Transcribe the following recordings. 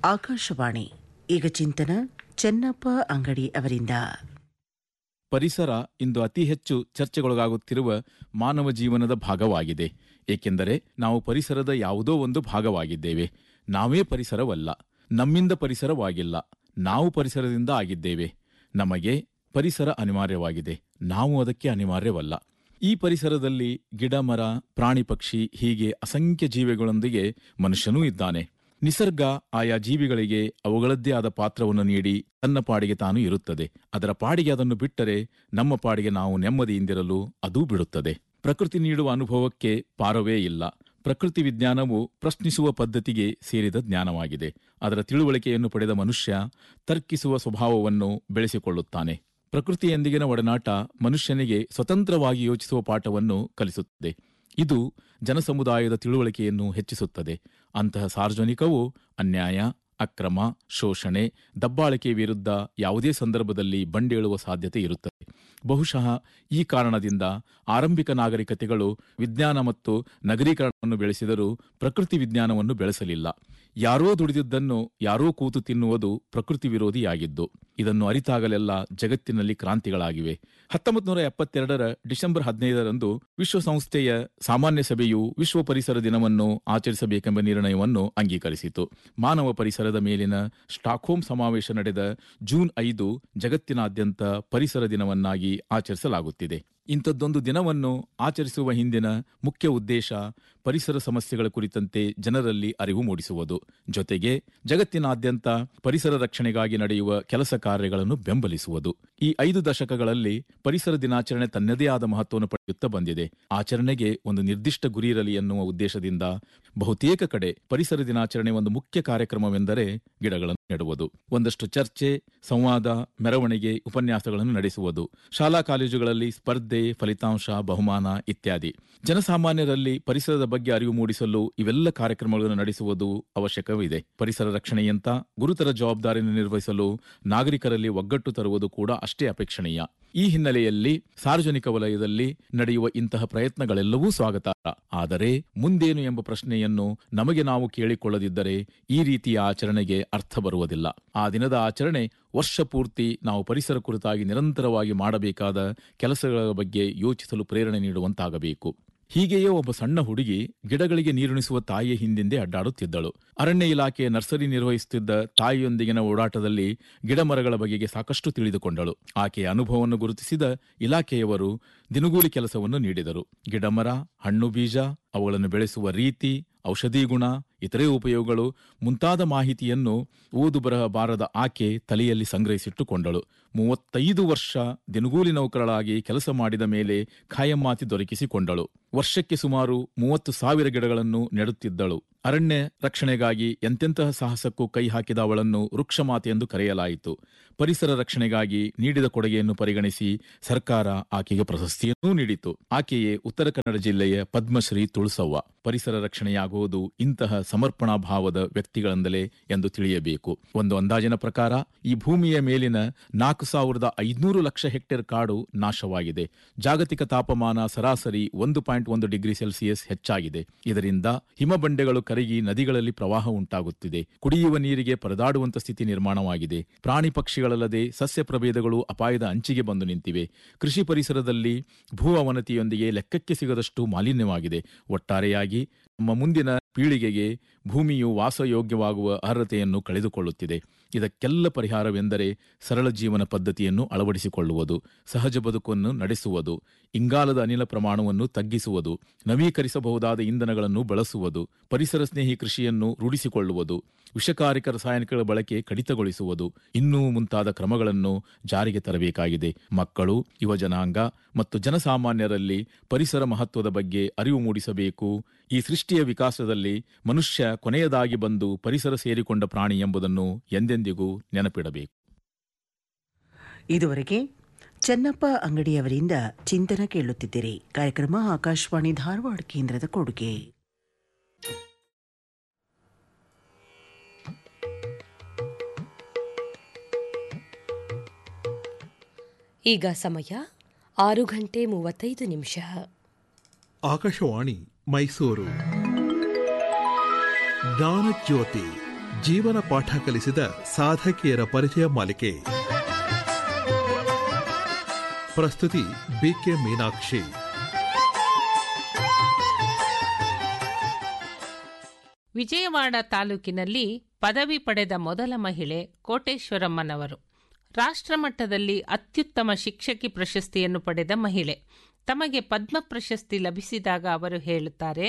ಆಕಾಶವಾಣಿ ಈಗ ಚಿಂತನ ಚೆನ್ನಪ್ಪ ಅಂಗಡಿ ಅವರಿಂದ ಪರಿಸರ ಇಂದು ಅತಿ ಹೆಚ್ಚು ಚರ್ಚೆಗೊಳಗಾಗುತ್ತಿರುವ ಮಾನವ ಜೀವನದ ಭಾಗವಾಗಿದೆ ಏಕೆಂದರೆ ನಾವು ಪರಿಸರದ ಯಾವುದೋ ಒಂದು ಭಾಗವಾಗಿದ್ದೇವೆ ನಾವೇ ಪರಿಸರವಲ್ಲ ನಮ್ಮಿಂದ ಪರಿಸರವಾಗಿಲ್ಲ ನಾವು ಪರಿಸರದಿಂದ ಆಗಿದ್ದೇವೆ ನಮಗೆ ಪರಿಸರ ಅನಿವಾರ್ಯವಾಗಿದೆ ನಾವು ಅದಕ್ಕೆ ಅನಿವಾರ್ಯವಲ್ಲ ಈ ಪರಿಸರದಲ್ಲಿ ಗಿಡ ಮರ ಪ್ರಾಣಿ ಪಕ್ಷಿ ಹೀಗೆ ಅಸಂಖ್ಯ ಜೀವಿಗಳೊಂದಿಗೆ ಮನುಷ್ಯನೂ ಇದ್ದಾನೆ ನಿಸರ್ಗ ಆಯಾ ಜೀವಿಗಳಿಗೆ ಅವುಗಳದ್ದೇ ಆದ ಪಾತ್ರವನ್ನು ನೀಡಿ ತನ್ನ ಪಾಡಿಗೆ ತಾನು ಇರುತ್ತದೆ ಅದರ ಪಾಡಿಗೆ ಅದನ್ನು ಬಿಟ್ಟರೆ ನಮ್ಮ ಪಾಡಿಗೆ ನಾವು ನೆಮ್ಮದಿಯಿಂದಿರಲು ಅದೂ ಬಿಡುತ್ತದೆ ಪ್ರಕೃತಿ ನೀಡುವ ಅನುಭವಕ್ಕೆ ಪಾರವೇ ಇಲ್ಲ ಪ್ರಕೃತಿ ವಿಜ್ಞಾನವು ಪ್ರಶ್ನಿಸುವ ಪದ್ಧತಿಗೆ ಸೇರಿದ ಜ್ಞಾನವಾಗಿದೆ ಅದರ ತಿಳುವಳಿಕೆಯನ್ನು ಪಡೆದ ಮನುಷ್ಯ ತರ್ಕಿಸುವ ಸ್ವಭಾವವನ್ನು ಬೆಳೆಸಿಕೊಳ್ಳುತ್ತಾನೆ ಪ್ರಕೃತಿಯೊಂದಿಗಿನ ಒಡನಾಟ ಮನುಷ್ಯನಿಗೆ ಸ್ವತಂತ್ರವಾಗಿ ಯೋಚಿಸುವ ಪಾಠವನ್ನು ಕಲಿಸುತ್ತದೆ ಇದು ಜನಸಮುದಾಯದ ತಿಳುವಳಿಕೆಯನ್ನು ಹೆಚ್ಚಿಸುತ್ತದೆ ಅಂತಹ ಸಾರ್ವಜನಿಕವು ಅನ್ಯಾಯ ಅಕ್ರಮ ಶೋಷಣೆ ದಬ್ಬಾಳಿಕೆ ವಿರುದ್ಧ ಯಾವುದೇ ಸಂದರ್ಭದಲ್ಲಿ ಬಂಡೇಳುವ ಸಾಧ್ಯತೆ ಇರುತ್ತದೆ ಬಹುಶಃ ಈ ಕಾರಣದಿಂದ ಆರಂಭಿಕ ನಾಗರಿಕತೆಗಳು ವಿಜ್ಞಾನ ಮತ್ತು ನಗರೀಕರಣವನ್ನು ಬೆಳೆಸಿದರೂ ಪ್ರಕೃತಿ ವಿಜ್ಞಾನವನ್ನು ಬೆಳೆಸಲಿಲ್ಲ ಯಾರೋ ದುಡಿದಿದ್ದನ್ನು ಯಾರೋ ಕೂತು ತಿನ್ನುವುದು ಪ್ರಕೃತಿ ವಿರೋಧಿಯಾಗಿದ್ದು ಇದನ್ನು ಅರಿತಾಗಲೆಲ್ಲ ಜಗತ್ತಿನಲ್ಲಿ ಕ್ರಾಂತಿಗಳಾಗಿವೆ ಹತ್ತೊಂಬತ್ತು ನೂರ ಎಪ್ಪತ್ತೆರಡರ ಡಿಸೆಂಬರ್ ಹದಿನೈದರಂದು ವಿಶ್ವಸಂಸ್ಥೆಯ ಸಾಮಾನ್ಯ ಸಭೆಯು ವಿಶ್ವ ಪರಿಸರ ದಿನವನ್ನು ಆಚರಿಸಬೇಕೆಂಬ ನಿರ್ಣಯವನ್ನು ಅಂಗೀಕರಿಸಿತು ಮಾನವ ಪರಿಸರದ ಮೇಲಿನ ಸ್ಟಾಕ್ಹೋಮ್ ಸಮಾವೇಶ ನಡೆದ ಜೂನ್ ಐದು ಜಗತ್ತಿನಾದ್ಯಂತ ಪರಿಸರ ದಿನವನ್ನಾಗಿ ಆಚರಿಸಲಾಗುತ್ತಿದೆ ಇಂಥದ್ದೊಂದು ದಿನವನ್ನು ಆಚರಿಸುವ ಹಿಂದಿನ ಮುಖ್ಯ ಉದ್ದೇಶ ಪರಿಸರ ಸಮಸ್ಯೆಗಳ ಕುರಿತಂತೆ ಜನರಲ್ಲಿ ಅರಿವು ಮೂಡಿಸುವುದು ಜೊತೆಗೆ ಜಗತ್ತಿನಾದ್ಯಂತ ಪರಿಸರ ರಕ್ಷಣೆಗಾಗಿ ನಡೆಯುವ ಕೆಲಸ ಕಾರ್ಯಗಳನ್ನು ಬೆಂಬಲಿಸುವುದು ಈ ಐದು ದಶಕಗಳಲ್ಲಿ ಪರಿಸರ ದಿನಾಚರಣೆ ತನ್ನದೇ ಆದ ಮಹತ್ವವನ್ನು ಪಡೆಯುತ್ತಾ ಬಂದಿದೆ ಆಚರಣೆಗೆ ಒಂದು ನಿರ್ದಿಷ್ಟ ಗುರಿ ಇರಲಿ ಎನ್ನುವ ಉದ್ದೇಶದಿಂದ ಬಹುತೇಕ ಕಡೆ ಪರಿಸರ ದಿನಾಚರಣೆ ಒಂದು ಮುಖ್ಯ ಕಾರ್ಯಕ್ರಮವೆಂದರೆ ಗಿಡಗಳನ್ನು ನೆಡುವುದು ಒಂದಷ್ಟು ಚರ್ಚೆ ಸಂವಾದ ಮೆರವಣಿಗೆ ಉಪನ್ಯಾಸಗಳನ್ನು ನಡೆಸುವುದು ಶಾಲಾ ಕಾಲೇಜುಗಳಲ್ಲಿ ಸ್ಪರ್ಧೆ ಫಲಿತಾಂಶ ಬಹುಮಾನ ಇತ್ಯಾದಿ ಜನಸಾಮಾನ್ಯರಲ್ಲಿ ಪರಿಸರದ ಬಗ್ಗೆ ಅರಿವು ಮೂಡಿಸಲು ಇವೆಲ್ಲ ಕಾರ್ಯಕ್ರಮಗಳನ್ನು ನಡೆಸುವುದು ಅವಶ್ಯಕವಿದೆ ಪರಿಸರ ರಕ್ಷಣೆಯಂತ ಗುರುತರ ಜವಾಬ್ದಾರಿಯನ್ನು ನಿರ್ವಹಿಸಲು ನಾಗರಿಕರಲ್ಲಿ ಒಗ್ಗಟ್ಟು ತರುವುದು ಕೂಡ ಅಷ್ಟೇ ಅಪೇಕ್ಷಣೀಯ ಈ ಹಿನ್ನೆಲೆಯಲ್ಲಿ ಸಾರ್ವಜನಿಕ ವಲಯದಲ್ಲಿ ನಡೆಯುವ ಇಂತಹ ಪ್ರಯತ್ನಗಳೆಲ್ಲವೂ ಸ್ವಾಗತಾರ್ಹ ಆದರೆ ಮುಂದೇನು ಎಂಬ ಪ್ರಶ್ನೆಯನ್ನು ನಮಗೆ ನಾವು ಕೇಳಿಕೊಳ್ಳದಿದ್ದರೆ ಈ ರೀತಿಯ ಆಚರಣೆಗೆ ಅರ್ಥ ಬರುವುದಿಲ್ಲ ಆ ದಿನದ ಆಚರಣೆ ವರ್ಷ ಪೂರ್ತಿ ನಾವು ಪರಿಸರ ಕುರಿತಾಗಿ ನಿರಂತರವಾಗಿ ಮಾಡಬೇಕಾದ ಕೆಲಸಗಳ ಬಗ್ಗೆ ಯೋಚಿಸಲು ಪ್ರೇರಣೆ ನೀಡುವಂತಾಗಬೇಕು ಹೀಗೆಯೇ ಒಬ್ಬ ಸಣ್ಣ ಹುಡುಗಿ ಗಿಡಗಳಿಗೆ ನೀರುಣಿಸುವ ತಾಯಿಯ ಹಿಂದಿಂದೆ ಅಡ್ಡಾಡುತ್ತಿದ್ದಳು ಅರಣ್ಯ ಇಲಾಖೆಯ ನರ್ಸರಿ ನಿರ್ವಹಿಸುತ್ತಿದ್ದ ತಾಯಿಯೊಂದಿಗಿನ ಓಡಾಟದಲ್ಲಿ ಗಿಡಮರಗಳ ಬಗೆಗೆ ಸಾಕಷ್ಟು ತಿಳಿದುಕೊಂಡಳು ಆಕೆಯ ಅನುಭವವನ್ನು ಗುರುತಿಸಿದ ಇಲಾಖೆಯವರು ದಿನಗೂಲಿ ಕೆಲಸವನ್ನು ನೀಡಿದರು ಗಿಡಮರ ಹಣ್ಣು ಬೀಜ ಅವುಗಳನ್ನು ಬೆಳೆಸುವ ರೀತಿ ಔಷಧಿ ಗುಣ ಇತರೆ ಉಪಯೋಗಗಳು ಮುಂತಾದ ಮಾಹಿತಿಯನ್ನು ಓದು ಬರಹ ಬಾರದ ಆಕೆ ತಲೆಯಲ್ಲಿ ಸಂಗ್ರಹಿಸಿಟ್ಟುಕೊಂಡಳು ಮೂವತ್ತೈದು ವರ್ಷ ದಿನಗೂಲಿ ನೌಕರಳಾಗಿ ಕೆಲಸ ಮಾಡಿದ ಮೇಲೆ ಖಾಯಮ್ಮಾತಿ ದೊರಕಿಸಿಕೊಂಡಳು ವರ್ಷಕ್ಕೆ ಸುಮಾರು ಮೂವತ್ತು ಸಾವಿರ ಗಿಡಗಳನ್ನು ನೆಡುತ್ತಿದ್ದಳು ಅರಣ್ಯ ರಕ್ಷಣೆಗಾಗಿ ಎಂತೆಂತಹ ಸಾಹಸಕ್ಕೂ ಕೈ ಹಾಕಿದ ಅವಳನ್ನು ವೃಕ್ಷಮಾತೆ ಎಂದು ಕರೆಯಲಾಯಿತು ಪರಿಸರ ರಕ್ಷಣೆಗಾಗಿ ನೀಡಿದ ಕೊಡುಗೆಯನ್ನು ಪರಿಗಣಿಸಿ ಸರ್ಕಾರ ಆಕೆಗೆ ಪ್ರಶಸ್ತಿಯನ್ನೂ ನೀಡಿತು ಆಕೆಯೇ ಉತ್ತರ ಕನ್ನಡ ಜಿಲ್ಲೆಯ ಪದ್ಮಶ್ರೀ ತುಳಸವ್ವ ಪರಿಸರ ರಕ್ಷಣೆಯಾಗುವುದು ಇಂತಹ ಸಮರ್ಪಣಾ ಭಾವದ ವ್ಯಕ್ತಿಗಳಿಂದಲೇ ಎಂದು ತಿಳಿಯಬೇಕು ಒಂದು ಅಂದಾಜಿನ ಪ್ರಕಾರ ಈ ಭೂಮಿಯ ಮೇಲಿನ ನಾಲ್ಕು ಸಾವಿರದ ಐದುನೂರು ಲಕ್ಷ ಹೆಕ್ಟೇರ್ ಕಾಡು ನಾಶವಾಗಿದೆ ಜಾಗತಿಕ ತಾಪಮಾನ ಸರಾಸರಿ ಒಂದು ಪಾಯಿಂಟ್ ಒಂದು ಡಿಗ್ರಿ ಸೆಲ್ಸಿಯಸ್ ಹೆಚ್ಚಾಗಿದೆ ಇದರಿಂದ ಹಿಮಬಂಡೆಗಳು ಕರಗಿ ನದಿಗಳಲ್ಲಿ ಪ್ರವಾಹ ಉಂಟಾಗುತ್ತಿದೆ ಕುಡಿಯುವ ನೀರಿಗೆ ಪರದಾಡುವಂತ ಸ್ಥಿತಿ ನಿರ್ಮಾಣವಾಗಿದೆ ಪ್ರಾಣಿ ಪಕ್ಷಿಗಳಲ್ಲದೆ ಸಸ್ಯ ಪ್ರಭೇದಗಳು ಅಪಾಯದ ಅಂಚಿಗೆ ಬಂದು ನಿಂತಿವೆ ಕೃಷಿ ಪರಿಸರದಲ್ಲಿ ಭೂ ಅವನತಿಯೊಂದಿಗೆ ಲೆಕ್ಕಕ್ಕೆ ಸಿಗದಷ್ಟು ಮಾಲಿನ್ಯವಾಗಿದೆ ಒಟ್ಟಾರೆಯಾಗಿ ನಮ್ಮ ಮುಂದಿನ ಪೀಳಿಗೆಗೆ ಭೂಮಿಯು ವಾಸಯೋಗ್ಯವಾಗುವ ಅರ್ಹತೆಯನ್ನು ಕಳೆದುಕೊಳ್ಳುತ್ತಿದೆ ಇದಕ್ಕೆಲ್ಲ ಪರಿಹಾರವೆಂದರೆ ಸರಳ ಜೀವನ ಪದ್ಧತಿಯನ್ನು ಅಳವಡಿಸಿಕೊಳ್ಳುವುದು ಸಹಜ ಬದುಕನ್ನು ನಡೆಸುವುದು ಇಂಗಾಲದ ಅನಿಲ ಪ್ರಮಾಣವನ್ನು ತಗ್ಗಿಸುವುದು ನವೀಕರಿಸಬಹುದಾದ ಇಂಧನಗಳನ್ನು ಬಳಸುವುದು ಪರಿಸರ ಸ್ನೇಹಿ ಕೃಷಿಯನ್ನು ರೂಢಿಸಿಕೊಳ್ಳುವುದು ವಿಷಕಾರಿಕ ರಾಸಾಯನಿಕಗಳ ಬಳಕೆ ಕಡಿತಗೊಳಿಸುವುದು ಇನ್ನೂ ಮುಂತಾದ ಕ್ರಮಗಳನ್ನು ಜಾರಿಗೆ ತರಬೇಕಾಗಿದೆ ಮಕ್ಕಳು ಯುವಜನಾಂಗ ಮತ್ತು ಜನಸಾಮಾನ್ಯರಲ್ಲಿ ಪರಿಸರ ಮಹತ್ವದ ಬಗ್ಗೆ ಅರಿವು ಮೂಡಿಸಬೇಕು ಈ ಸೃಷ್ಟಿಯ ವಿಕಾಸದಲ್ಲಿ ಮನುಷ್ಯ ಕೊನೆಯದಾಗಿ ಬಂದು ಪರಿಸರ ಸೇರಿಕೊಂಡ ಪ್ರಾಣಿ ಎಂಬುದನ್ನು ಎಂದೆಂದಿಗೂ ನೆನಪಿಡಬೇಕು ಇದುವರೆಗೆ ಚೆನ್ನಪ್ಪ ಅಂಗಡಿಯವರಿಂದ ಚಿಂತನ ಕೇಳುತ್ತಿದ್ದೀರಿ ಕಾರ್ಯಕ್ರಮ ಆಕಾಶವಾಣಿ ಧಾರವಾಡ ಕೇಂದ್ರದ ಕೊಡುಗೆ ಈಗ ಸಮಯ ಆರು ಗಂಟೆ ಮೂವತ್ತೈದು ನಿಮಿಷ ಆಕಾಶವಾಣಿ ಮೈಸೂರು ಜ್ಞಾನಜ್ಯೋತಿ ಜೀವನ ಪಾಠ ಕಲಿಸಿದ ಸಾಧಕಿಯರ ಪರಿಚಯ ಮಾಲಿಕೆ ಪ್ರಸ್ತುತಿ ಬಿಕೆ ಮೀನಾಕ್ಷಿ ವಿಜಯವಾಡ ತಾಲೂಕಿನಲ್ಲಿ ಪದವಿ ಪಡೆದ ಮೊದಲ ಮಹಿಳೆ ಕೋಟೇಶ್ವರಮ್ಮನವರು ರಾಷ್ಟ್ರಮಟ್ಟದಲ್ಲಿ ಅತ್ಯುತ್ತಮ ಶಿಕ್ಷಕಿ ಪ್ರಶಸ್ತಿಯನ್ನು ಪಡೆದ ಮಹಿಳೆ ತಮಗೆ ಪದ್ಮ ಪ್ರಶಸ್ತಿ ಲಭಿಸಿದಾಗ ಅವರು ಹೇಳುತ್ತಾರೆ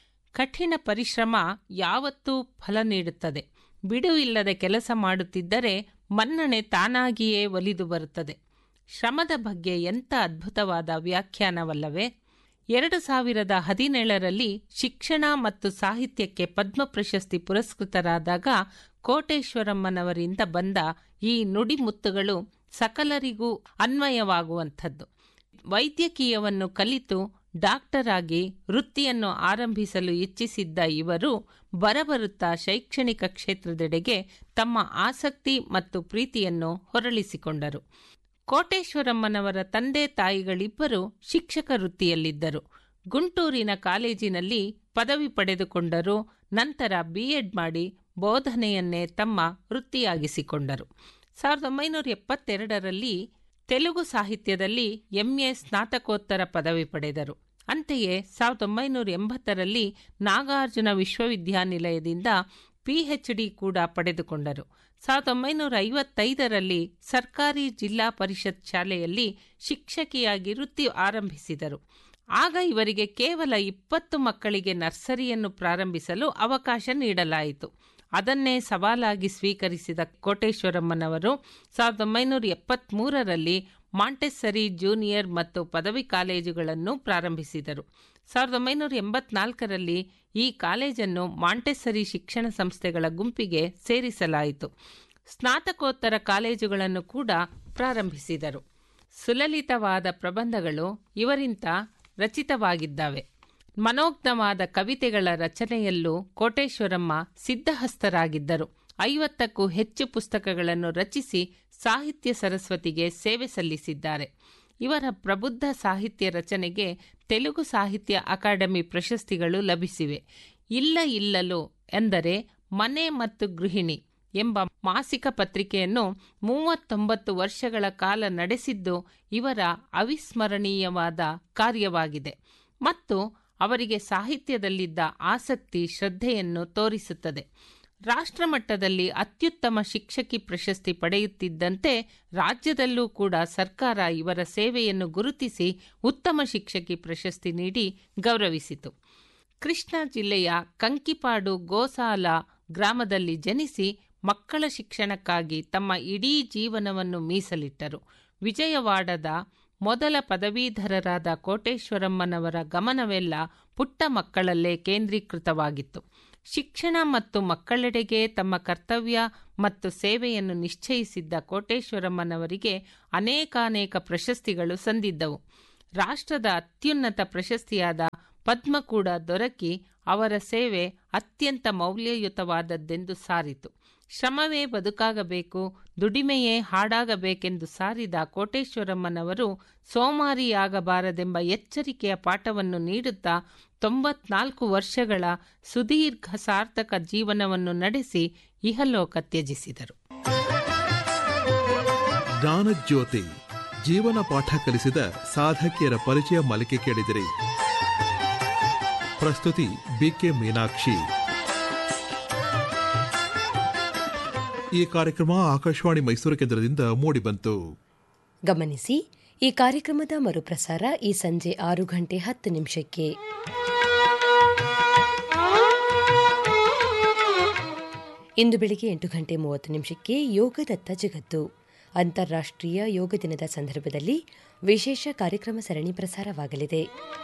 ಕಠಿಣ ಪರಿಶ್ರಮ ಯಾವತ್ತೂ ಫಲ ನೀಡುತ್ತದೆ ಬಿಡುವಿಲ್ಲದೆ ಕೆಲಸ ಮಾಡುತ್ತಿದ್ದರೆ ಮನ್ನಣೆ ತಾನಾಗಿಯೇ ಒಲಿದು ಬರುತ್ತದೆ ಶ್ರಮದ ಬಗ್ಗೆ ಎಂಥ ಅದ್ಭುತವಾದ ವ್ಯಾಖ್ಯಾನವಲ್ಲವೇ ಎರಡು ಸಾವಿರದ ಹದಿನೇಳರಲ್ಲಿ ಶಿಕ್ಷಣ ಮತ್ತು ಸಾಹಿತ್ಯಕ್ಕೆ ಪದ್ಮ ಪ್ರಶಸ್ತಿ ಪುರಸ್ಕೃತರಾದಾಗ ಕೋಟೇಶ್ವರಮ್ಮನವರಿಂದ ಬಂದ ಈ ನುಡಿಮುತ್ತುಗಳು ಸಕಲರಿಗೂ ಅನ್ವಯವಾಗುವಂಥದ್ದು ವೈದ್ಯಕೀಯವನ್ನು ಕಲಿತು ಡಾಕ್ಟರ್ ಆಗಿ ವೃತ್ತಿಯನ್ನು ಆರಂಭಿಸಲು ಇಚ್ಛಿಸಿದ್ದ ಇವರು ಬರಬರುತ್ತಾ ಶೈಕ್ಷಣಿಕ ಕ್ಷೇತ್ರದೆಡೆಗೆ ತಮ್ಮ ಆಸಕ್ತಿ ಮತ್ತು ಪ್ರೀತಿಯನ್ನು ಹೊರಳಿಸಿಕೊಂಡರು ಕೋಟೇಶ್ವರಮ್ಮನವರ ತಂದೆ ತಾಯಿಗಳಿಬ್ಬರು ಶಿಕ್ಷಕ ವೃತ್ತಿಯಲ್ಲಿದ್ದರು ಗುಂಟೂರಿನ ಕಾಲೇಜಿನಲ್ಲಿ ಪದವಿ ಪಡೆದುಕೊಂಡರು ನಂತರ ಬಿ ಎಡ್ ಮಾಡಿ ಬೋಧನೆಯನ್ನೇ ತಮ್ಮ ವೃತ್ತಿಯಾಗಿಸಿಕೊಂಡರು ಸಾವಿರದ ಒಂಬೈನೂರ ಎಪ್ಪತ್ತೆರಡರಲ್ಲಿ ತೆಲುಗು ಸಾಹಿತ್ಯದಲ್ಲಿ ಎಂಎ ಸ್ನಾತಕೋತ್ತರ ಪದವಿ ಪಡೆದರು ಅಂತೆಯೇ ಸಾವಿರದ ಒಂಬೈನೂರ ಎಂಬತ್ತರಲ್ಲಿ ನಾಗಾರ್ಜುನ ವಿಶ್ವವಿದ್ಯಾನಿಲಯದಿಂದ ಪಿಎಚ್ ಡಿ ಕೂಡ ಪಡೆದುಕೊಂಡರು ಸಾವಿರದ ಒಂಬೈನೂರ ಐವತ್ತೈದರಲ್ಲಿ ಸರ್ಕಾರಿ ಜಿಲ್ಲಾ ಪರಿಷತ್ ಶಾಲೆಯಲ್ಲಿ ಶಿಕ್ಷಕಿಯಾಗಿ ವೃತ್ತಿ ಆರಂಭಿಸಿದರು ಆಗ ಇವರಿಗೆ ಕೇವಲ ಇಪ್ಪತ್ತು ಮಕ್ಕಳಿಗೆ ನರ್ಸರಿಯನ್ನು ಪ್ರಾರಂಭಿಸಲು ಅವಕಾಶ ನೀಡಲಾಯಿತು ಅದನ್ನೇ ಸವಾಲಾಗಿ ಸ್ವೀಕರಿಸಿದ ಕೋಟೇಶ್ವರಮ್ಮನವರು ಸಾವಿರದ ಒಂಬೈನೂರ ಎಪ್ಪತ್ತ್ಮೂರರಲ್ಲಿ ಮಾಂಟೆಸ್ಸರಿ ಜೂನಿಯರ್ ಮತ್ತು ಪದವಿ ಕಾಲೇಜುಗಳನ್ನು ಪ್ರಾರಂಭಿಸಿದರು ಸಾವಿರದ ಒಂಬೈನೂರ ಎಂಬತ್ನಾಲ್ಕರಲ್ಲಿ ಈ ಕಾಲೇಜನ್ನು ಮಾಂಟೆಸ್ಸರಿ ಶಿಕ್ಷಣ ಸಂಸ್ಥೆಗಳ ಗುಂಪಿಗೆ ಸೇರಿಸಲಾಯಿತು ಸ್ನಾತಕೋತ್ತರ ಕಾಲೇಜುಗಳನ್ನು ಕೂಡ ಪ್ರಾರಂಭಿಸಿದರು ಸುಲಲಿತವಾದ ಪ್ರಬಂಧಗಳು ಇವರಿಂತ ರಚಿತವಾಗಿದ್ದಾವೆ ಮನೋಜ್ಞವಾದ ಕವಿತೆಗಳ ರಚನೆಯಲ್ಲೂ ಕೋಟೇಶ್ವರಮ್ಮ ಸಿದ್ಧಹಸ್ತರಾಗಿದ್ದರು ಐವತ್ತಕ್ಕೂ ಹೆಚ್ಚು ಪುಸ್ತಕಗಳನ್ನು ರಚಿಸಿ ಸಾಹಿತ್ಯ ಸರಸ್ವತಿಗೆ ಸೇವೆ ಸಲ್ಲಿಸಿದ್ದಾರೆ ಇವರ ಪ್ರಬುದ್ಧ ಸಾಹಿತ್ಯ ರಚನೆಗೆ ತೆಲುಗು ಸಾಹಿತ್ಯ ಅಕಾಡೆಮಿ ಪ್ರಶಸ್ತಿಗಳು ಲಭಿಸಿವೆ ಇಲ್ಲ ಇಲ್ಲಲು ಎಂದರೆ ಮನೆ ಮತ್ತು ಗೃಹಿಣಿ ಎಂಬ ಮಾಸಿಕ ಪತ್ರಿಕೆಯನ್ನು ಮೂವತ್ತೊಂಬತ್ತು ವರ್ಷಗಳ ಕಾಲ ನಡೆಸಿದ್ದು ಇವರ ಅವಿಸ್ಮರಣೀಯವಾದ ಕಾರ್ಯವಾಗಿದೆ ಮತ್ತು ಅವರಿಗೆ ಸಾಹಿತ್ಯದಲ್ಲಿದ್ದ ಆಸಕ್ತಿ ಶ್ರದ್ಧೆಯನ್ನು ತೋರಿಸುತ್ತದೆ ರಾಷ್ಟ್ರಮಟ್ಟದಲ್ಲಿ ಅತ್ಯುತ್ತಮ ಶಿಕ್ಷಕಿ ಪ್ರಶಸ್ತಿ ಪಡೆಯುತ್ತಿದ್ದಂತೆ ರಾಜ್ಯದಲ್ಲೂ ಕೂಡ ಸರ್ಕಾರ ಇವರ ಸೇವೆಯನ್ನು ಗುರುತಿಸಿ ಉತ್ತಮ ಶಿಕ್ಷಕಿ ಪ್ರಶಸ್ತಿ ನೀಡಿ ಗೌರವಿಸಿತು ಕೃಷ್ಣ ಜಿಲ್ಲೆಯ ಕಂಕಿಪಾಡು ಗೋಸಾಲ ಗ್ರಾಮದಲ್ಲಿ ಜನಿಸಿ ಮಕ್ಕಳ ಶಿಕ್ಷಣಕ್ಕಾಗಿ ತಮ್ಮ ಇಡೀ ಜೀವನವನ್ನು ಮೀಸಲಿಟ್ಟರು ವಿಜಯವಾಡದ ಮೊದಲ ಪದವೀಧರರಾದ ಕೋಟೇಶ್ವರಮ್ಮನವರ ಗಮನವೆಲ್ಲ ಪುಟ್ಟ ಮಕ್ಕಳಲ್ಲೇ ಕೇಂದ್ರೀಕೃತವಾಗಿತ್ತು ಶಿಕ್ಷಣ ಮತ್ತು ಮಕ್ಕಳೆಡೆಗೆ ತಮ್ಮ ಕರ್ತವ್ಯ ಮತ್ತು ಸೇವೆಯನ್ನು ನಿಶ್ಚಯಿಸಿದ್ದ ಕೋಟೇಶ್ವರಮ್ಮನವರಿಗೆ ಅನೇಕಾನೇಕ ಪ್ರಶಸ್ತಿಗಳು ಸಂದಿದ್ದವು ರಾಷ್ಟ್ರದ ಅತ್ಯುನ್ನತ ಪ್ರಶಸ್ತಿಯಾದ ಪದ್ಮ ಕೂಡ ದೊರಕಿ ಅವರ ಸೇವೆ ಅತ್ಯಂತ ಮೌಲ್ಯಯುತವಾದದ್ದೆಂದು ಸಾರಿತು ಶ್ರಮವೇ ಬದುಕಾಗಬೇಕು ದುಡಿಮೆಯೇ ಹಾಡಾಗಬೇಕೆಂದು ಸಾರಿದ ಕೋಟೇಶ್ವರಮ್ಮನವರು ಸೋಮಾರಿಯಾಗಬಾರದೆಂಬ ಎಚ್ಚರಿಕೆಯ ಪಾಠವನ್ನು ನೀಡುತ್ತಾ ತೊಂಬತ್ನಾಲ್ಕು ವರ್ಷಗಳ ಸುದೀರ್ಘ ಸಾರ್ಥಕ ಜೀವನವನ್ನು ನಡೆಸಿ ಇಹಲೋಕ ತ್ಯಜಿಸಿದರು ಜ್ಞಾನಜ್ಯೋತಿ ಜೀವನ ಪಾಠ ಕಲಿಸಿದ ಸಾಧಕಿಯರ ಪರಿಚಯ ಮಾಲಿಕೆ ಕೇಳಿದಿರಿ ಪ್ರಸ್ತುತಿ ಬಿಕೆ ಮೀನಾಕ್ಷಿ ಈ ಕಾರ್ಯಕ್ರಮ ಆಕಾಶವಾಣಿ ಮೈಸೂರು ಕೇಂದ್ರದಿಂದ ಮೂಡಿಬಂತು ಗಮನಿಸಿ ಈ ಕಾರ್ಯಕ್ರಮದ ಮರುಪ್ರಸಾರ ಈ ಸಂಜೆ ಆರು ಗಂಟೆ ಹತ್ತು ನಿಮಿಷಕ್ಕೆ ಇಂದು ಬೆಳಿಗ್ಗೆ ಎಂಟು ಗಂಟೆ ಮೂವತ್ತು ನಿಮಿಷಕ್ಕೆ ಯೋಗದತ್ತ ಜಗತ್ತು ಅಂತಾರಾಷ್ಟ್ರೀಯ ಯೋಗ ದಿನದ ಸಂದರ್ಭದಲ್ಲಿ ವಿಶೇಷ ಕಾರ್ಯಕ್ರಮ ಸರಣಿ ಪ್ರಸಾರವಾಗಲಿದೆ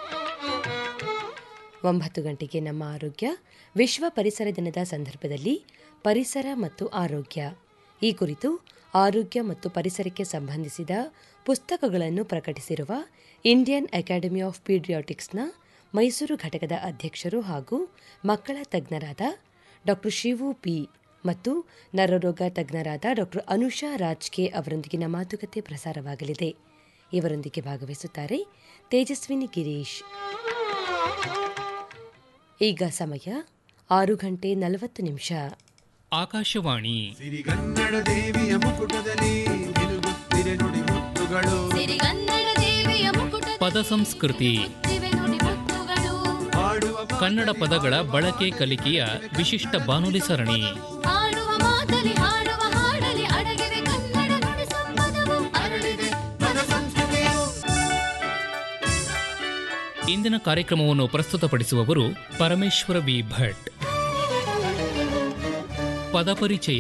ಒಂಬತ್ತು ಗಂಟೆಗೆ ನಮ್ಮ ಆರೋಗ್ಯ ವಿಶ್ವ ಪರಿಸರ ದಿನದ ಸಂದರ್ಭದಲ್ಲಿ ಪರಿಸರ ಮತ್ತು ಆರೋಗ್ಯ ಈ ಕುರಿತು ಆರೋಗ್ಯ ಮತ್ತು ಪರಿಸರಕ್ಕೆ ಸಂಬಂಧಿಸಿದ ಪುಸ್ತಕಗಳನ್ನು ಪ್ರಕಟಿಸಿರುವ ಇಂಡಿಯನ್ ಅಕಾಡೆಮಿ ಆಫ್ ಪೀಡಿಯಾಟಿಕ್ಸ್ನ ಮೈಸೂರು ಘಟಕದ ಅಧ್ಯಕ್ಷರು ಹಾಗೂ ಮಕ್ಕಳ ತಜ್ಞರಾದ ಡಾ ಶಿವು ಪಿ ಮತ್ತು ನರರೋಗ ತಜ್ಞರಾದ ಡಾ ಅನುಷಾ ರಾಜ್ಕೆ ಅವರೊಂದಿಗಿನ ಮಾತುಕತೆ ಪ್ರಸಾರವಾಗಲಿದೆ ಇವರೊಂದಿಗೆ ಭಾಗವಹಿಸುತ್ತಾರೆ ತೇಜಸ್ವಿನಿ ಗಿರೀಶ್ ಈಗ ಸಮಯ ಆರು ಗಂಟೆ ನಲವತ್ತು ನಿಮಿಷ ಆಕಾಶವಾಣಿ ಸಿರಿಗನ್ನಡ ದೇವಿಯ ಮುಕುಟದಲ್ಲಿ ನಿಲುಗುತ್ತಿರೆ ನುಡಿ ಮುತ್ತುಗಳು ಸಿರಿಗನ್ನಡ ದೇವಿಯ ಮುಕುಟ ಪದ ಸಂಸ್ಕೃತಿ ದಿವೆ ನುಡಿ ಮುತ್ತುಗಳು ಹಾಡುವ ಕನ್ನಡ ಪದಗಳ ಬಳಕೆ ಕಲಿಕೆಯ ವಿಶಿಷ್ಟ ಬಾನುಲಿ ಸರಣಿ ಹಾಡುವ ಮಾತಲಿ ಹಾಡುವ ಹಾಡಲಿ ಅಡಗಿವೆ ಕನ್ನಡ ನುಡಿ ಸಂಪದವು ಅರಳಿದೆ ಪದ ಸಂಸ್ಕೃತಿಯು ಇಂದಿನ ಕಾರ್ಯಕ್ರಮವನ್ನು ಪ್ರಸ್ತುತಪಡಿಸುವವರು ಪರಮೇಶ್ವರ ವಿ ಭಟ್ ಪದಪರಿಚಯ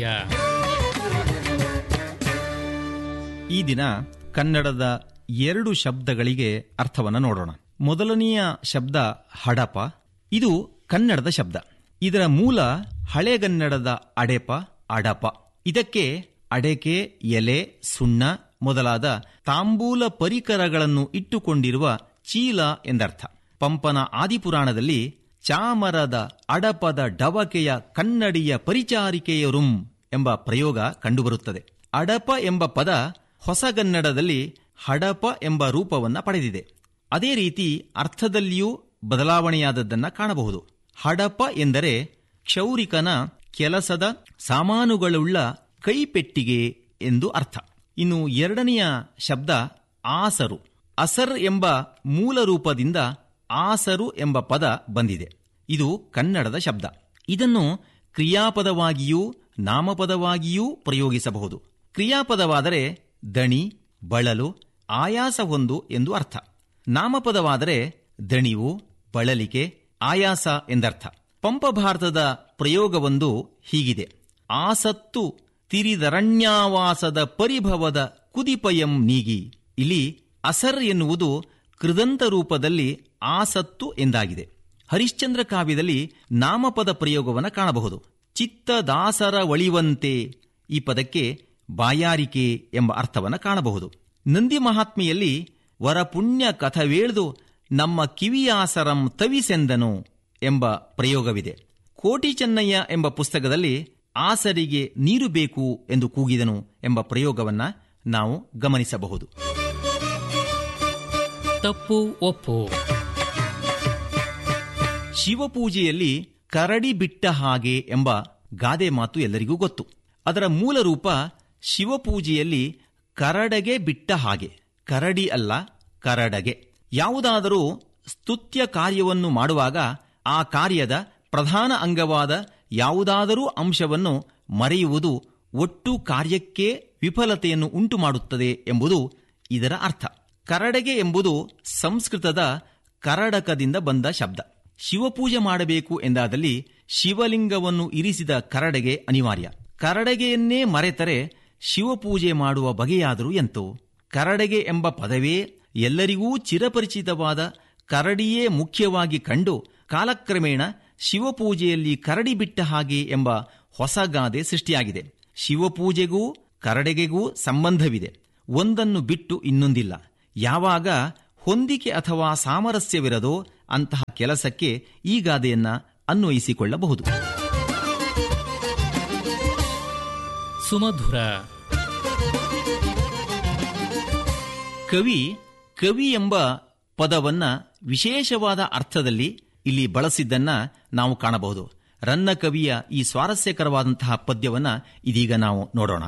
ಈ ದಿನ ಕನ್ನಡದ ಎರಡು ಶಬ್ದಗಳಿಗೆ ಅರ್ಥವನ್ನು ನೋಡೋಣ ಮೊದಲನೆಯ ಶಬ್ದ ಹಡಪ ಇದು ಕನ್ನಡದ ಶಬ್ದ ಇದರ ಮೂಲ ಹಳೆಗನ್ನಡದ ಅಡೆಪ ಅಡಪ ಇದಕ್ಕೆ ಅಡೆಕೆ ಎಲೆ ಸುಣ್ಣ ಮೊದಲಾದ ತಾಂಬೂಲ ಪರಿಕರಗಳನ್ನು ಇಟ್ಟುಕೊಂಡಿರುವ ಚೀಲ ಎಂದರ್ಥ ಪಂಪನ ಆದಿಪುರಾಣದಲ್ಲಿ ಚಾಮರದ ಅಡಪದ ಡವಕೆಯ ಕನ್ನಡಿಯ ಪರಿಚಾರಿಕೆಯರುಂ ಎಂಬ ಪ್ರಯೋಗ ಕಂಡುಬರುತ್ತದೆ ಅಡಪ ಎಂಬ ಪದ ಹೊಸಗನ್ನಡದಲ್ಲಿ ಹಡಪ ಎಂಬ ರೂಪವನ್ನ ಪಡೆದಿದೆ ಅದೇ ರೀತಿ ಅರ್ಥದಲ್ಲಿಯೂ ಬದಲಾವಣೆಯಾದದ್ದನ್ನ ಕಾಣಬಹುದು ಹಡಪ ಎಂದರೆ ಕ್ಷೌರಿಕನ ಕೆಲಸದ ಸಾಮಾನುಗಳುಳ್ಳ ಕೈಪೆಟ್ಟಿಗೆ ಎಂದು ಅರ್ಥ ಇನ್ನು ಎರಡನೆಯ ಶಬ್ದ ಆಸರು ಅಸರ್ ಎಂಬ ಮೂಲ ರೂಪದಿಂದ ಆಸರು ಎಂಬ ಪದ ಬಂದಿದೆ ಇದು ಕನ್ನಡದ ಶಬ್ದ ಇದನ್ನು ಕ್ರಿಯಾಪದವಾಗಿಯೂ ನಾಮಪದವಾಗಿಯೂ ಪ್ರಯೋಗಿಸಬಹುದು ಕ್ರಿಯಾಪದವಾದರೆ ದಣಿ ಬಳಲು ಆಯಾಸ ಹೊಂದು ಎಂದು ಅರ್ಥ ನಾಮಪದವಾದರೆ ದಣಿವು ಬಳಲಿಕೆ ಆಯಾಸ ಎಂದರ್ಥ ಪಂಪ ಭಾರತದ ಪ್ರಯೋಗವೊಂದು ಹೀಗಿದೆ ಆಸತ್ತು ತಿರಿದರಣ್ಯಾವಾಸದ ಪರಿಭವದ ಕುದಿಪಯಂ ನೀಗಿ ಇಲ್ಲಿ ಅಸರ್ ಎನ್ನುವುದು ಕೃದಂತ ರೂಪದಲ್ಲಿ ಆಸತ್ತು ಎಂದಾಗಿದೆ ಹರಿಶ್ಚಂದ್ರ ಕಾವ್ಯದಲ್ಲಿ ನಾಮಪದ ಪ್ರಯೋಗವನ್ನು ಕಾಣಬಹುದು ಚಿತ್ತದಾಸರ ಒಳಿವಂತೆ ಈ ಪದಕ್ಕೆ ಬಾಯಾರಿಕೆ ಎಂಬ ಅರ್ಥವನ್ನು ಕಾಣಬಹುದು ನಂದಿ ಮಹಾತ್ಮೆಯಲ್ಲಿ ವರಪುಣ್ಯ ಕಥವೇಳ್ದು ನಮ್ಮ ಕಿವಿಯಾಸರಂ ತವಿಸೆಂದನು ಎಂಬ ಪ್ರಯೋಗವಿದೆ ಕೋಟಿ ಚೆನ್ನಯ್ಯ ಎಂಬ ಪುಸ್ತಕದಲ್ಲಿ ಆಸರಿಗೆ ನೀರು ಬೇಕು ಎಂದು ಕೂಗಿದನು ಎಂಬ ಪ್ರಯೋಗವನ್ನ ನಾವು ಗಮನಿಸಬಹುದು ತಪ್ಪು ಒಪ್ಪು ಶಿವಪೂಜೆಯಲ್ಲಿ ಕರಡಿ ಬಿಟ್ಟ ಹಾಗೆ ಎಂಬ ಗಾದೆ ಮಾತು ಎಲ್ಲರಿಗೂ ಗೊತ್ತು ಅದರ ಮೂಲ ರೂಪ ಶಿವಪೂಜೆಯಲ್ಲಿ ಕರಡಗೆ ಬಿಟ್ಟ ಹಾಗೆ ಕರಡಿ ಅಲ್ಲ ಕರಡಗೆ ಯಾವುದಾದರೂ ಸ್ತುತ್ಯ ಕಾರ್ಯವನ್ನು ಮಾಡುವಾಗ ಆ ಕಾರ್ಯದ ಪ್ರಧಾನ ಅಂಗವಾದ ಯಾವುದಾದರೂ ಅಂಶವನ್ನು ಮರೆಯುವುದು ಒಟ್ಟು ಕಾರ್ಯಕ್ಕೆ ವಿಫಲತೆಯನ್ನು ಉಂಟು ಮಾಡುತ್ತದೆ ಎಂಬುದು ಇದರ ಅರ್ಥ ಕರಡಗೆ ಎಂಬುದು ಸಂಸ್ಕೃತದ ಕರಡಕದಿಂದ ಬಂದ ಶಬ್ದ ಶಿವಪೂಜೆ ಮಾಡಬೇಕು ಎಂದಾದಲ್ಲಿ ಶಿವಲಿಂಗವನ್ನು ಇರಿಸಿದ ಕರಡೆಗೆ ಅನಿವಾರ್ಯ ಕರಡೆಗೆಯನ್ನೇ ಮರೆತರೆ ಶಿವಪೂಜೆ ಮಾಡುವ ಬಗೆಯಾದರೂ ಎಂತೋ ಕರಡೆಗೆ ಎಂಬ ಪದವೇ ಎಲ್ಲರಿಗೂ ಚಿರಪರಿಚಿತವಾದ ಕರಡಿಯೇ ಮುಖ್ಯವಾಗಿ ಕಂಡು ಕಾಲಕ್ರಮೇಣ ಶಿವಪೂಜೆಯಲ್ಲಿ ಕರಡಿ ಬಿಟ್ಟ ಹಾಗೆ ಎಂಬ ಹೊಸ ಗಾದೆ ಸೃಷ್ಟಿಯಾಗಿದೆ ಶಿವಪೂಜೆಗೂ ಕರಡೆಗೆಗೂ ಸಂಬಂಧವಿದೆ ಒಂದನ್ನು ಬಿಟ್ಟು ಇನ್ನೊಂದಿಲ್ಲ ಯಾವಾಗ ಹೊಂದಿಕೆ ಅಥವಾ ಸಾಮರಸ್ಯವಿರದೋ ಅಂತಹ ಕೆಲಸಕ್ಕೆ ಈ ಗಾದೆಯನ್ನ ಅನ್ವಯಿಸಿಕೊಳ್ಳಬಹುದು ಸುಮಧುರ ಕವಿ ಕವಿ ಎಂಬ ಪದವನ್ನ ವಿಶೇಷವಾದ ಅರ್ಥದಲ್ಲಿ ಇಲ್ಲಿ ಬಳಸಿದ್ದನ್ನ ನಾವು ಕಾಣಬಹುದು ರನ್ನ ಕವಿಯ ಈ ಸ್ವಾರಸ್ಯಕರವಾದಂತಹ ಪದ್ಯವನ್ನ ಇದೀಗ ನಾವು ನೋಡೋಣ